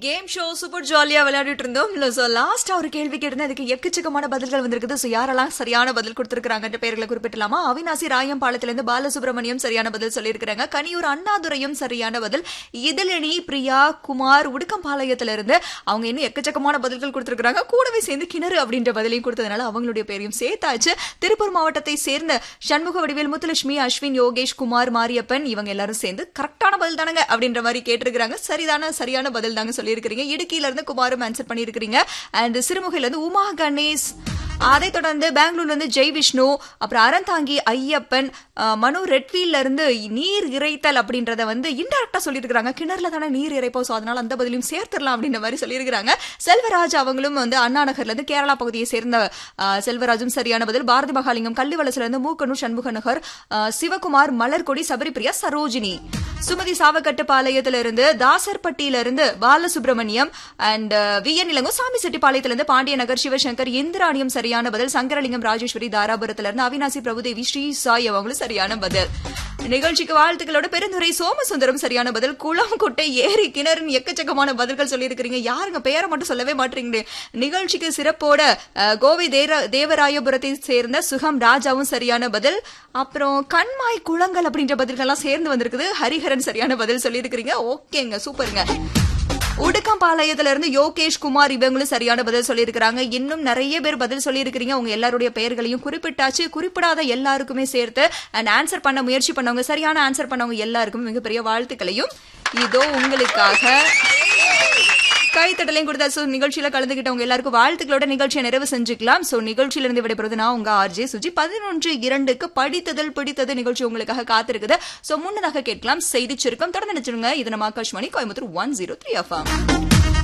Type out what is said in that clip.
game show super ஜாலியா விளையாடிட்டு இருந்தோம் இல்ல சோ லாஸ்டா ஒரு கேள்வி கேட்டிருந்தேன் அதுக்கு எக்கச்சக்கமான பதில்கள் வந்திருக்குது சோ யாரெல்லாம் சரியான பதில் கொடுத்திருக்காங்கன்ற பெயர்களை குறிப்பிட்டலாமா அவினாசி ராயம்பாளத்துல இருந்து பாலசுப்ரமணியம் சரியான பதில் சொல்லியிருக்கிறாங்க கனியூர் அண்ணாதுரையும் சரியான பதில் இதழினி பிரியா குமார் உடுக்கம்பாளையத்துல இருந்து அவங்க இன்னும் எக்கச்சக்கமான பதில்கள் கொடுத்திருக்காங்க கூடவே சேர்ந்து கிணறு அப்படின்ற பதிலையும் கொடுத்ததுனால அவங்களுடைய பேரையும் சேர்த்தாச்சு திருப்பூர் மாவட்டத்தை சேர்ந்த சண்முக வடிவேல் முத்துலட்சுமி அஸ்வின் யோகேஷ் குமார் மாரியப்பன் இவங்க எல்லாரும் சேர்ந்து கரெக்டான பதில் தானங்க அப்படின்ற மாதிரி கேட்டிருக்காங்க சரிதான சரியான பதில் தாங்க சொல்லியிருக்கிறீங்க இடுக்கியில இருந்து குமாரும் ஆன்சர் பண்ணியிருக்கிறீங்க அண்ட் சிறுமுகையில இருந்து உமா கணேஷ் அதை தொடர்ந்து பெங்களூர்ல இருந்து ஜெய் விஷ்ணு அப்புறம் அறந்தாங்கி ஐயப்பன் அஹ், மனு ரெட்வீல்ல இருந்து நீர் இறைத்தல் அப்படின்றத வந்து இன்டெரக்டா சொல்லியிருக்காங்க கிணறுல தானே நீர் இறைப்போம் ஸோ அதனால அந்த பதிலையும் சேர்த்துடலாம் அப்படின்ற மாதிரி சொல்லியிருக்காங்க செல்வராஜ் அவங்களும் வந்து அண்ணா நகர்ல இருந்து கேரளா பகுதியை சேர்ந்த அஹ், செல்வராஜும் சரியான பதில் பாரதி மகாலிங்கம் கள்ளிவளசுல இருந்து மூக்கனூர் சண்முக நகர் அஹ், சிவகுமார் மலர்கொடி சபரிபிரியா சரோஜினி சுமதி சாவக்கட்டு பாளையத்துல இருந்து தாசர்பட்டியில இருந்து Balasubramaniam and V N Ilango Samy செட்டிப்பாளையத்துல இருந்து பாண்டிய நகர் சிவசங்கர் இந்திராணியம் சரியான பதில் சங்கரலிங்கம் ராஜேஸ்வரி தாராபுரத்துல இருந்து அவினாசி பிரபுதேவி ஸ்ரீ சாய் அவங்களும் சரியான பதில் நிகழ்ச்சிக்கு வாழ்த்துக்களோட பெருந்துரை சோமசுந்தரம் சரியான பதில் குளம் குட்டை ஏரி கிணறுன்னு எக்கச்சக்கமான பதில்கள் சொல்லியிருக்கிறீங்க யாருங்க பெயரை மட்டும் சொல்லவே மாட்டீங்களே நிகழ்ச்சிக்கு சிறப்போட அஹ், கோவை தேர- தேவராயபுரத்தை சேர்ந்த சுகம் ராஜாவும் சரியான பதில் அப்புறம் கண்மாய் குளங்கள் அப்படின்ற பதில்கள்லாம் சேர்ந்து வந்திருக்குது ஹரிஹரன் சரியான பதில் சொல்லியிருக்கிறீங்க ஓகேங்க சூப்பருங்க உடுக்கம்பாளையத்துல இருந்து யோகேஷ் குமார் இவங்களும் சரியான பதில் சொல்லியிருக்கிறாங்க இன்னும் நிறைய பேர் பதில் சொல்லியிருக்கிறீங்க உங்க எல்லாருடைய பெயர்களையும் குறிப்பிட்டாச்சு குறிப்பிடாத எல்லாருக்குமே சேர்த்து அண்ட் ஆன்சர் பண்ண முயற்சி பண்ணவங்க சரியான ஆன்சர் பண்ணவங்க எல்லாருக்கும் மிகப்பெரிய வாழ்த்துக்களையும் இதோ உங்களுக்காக கைத்தட்டலையும் கொடுத்தா சோ நிகழ்ச்சியில கலந்துகிட்டவங்க எல்லாருக்கும் வாழ்த்துக்களோட நிகழ்ச்சியை நிறைவு செஞ்சுக்கலாம் சோ நிகழ்ச்சியில இருந்து விடைபெறுவது நான் உங்க ஆர்ஜே சுஜி பதினொன்று இரண்டுக்கு படித்ததில் பிடித்தது நிகழ்ச்சி உங்களுக்காக காத்திருக்குது சோ முன்னதாக கேட்கலாம் செய்தி சுருக்கம் தொடர்ந்து நினைச்சிருங்க இது நம்ம Akashvani Coimbatore one zero three FM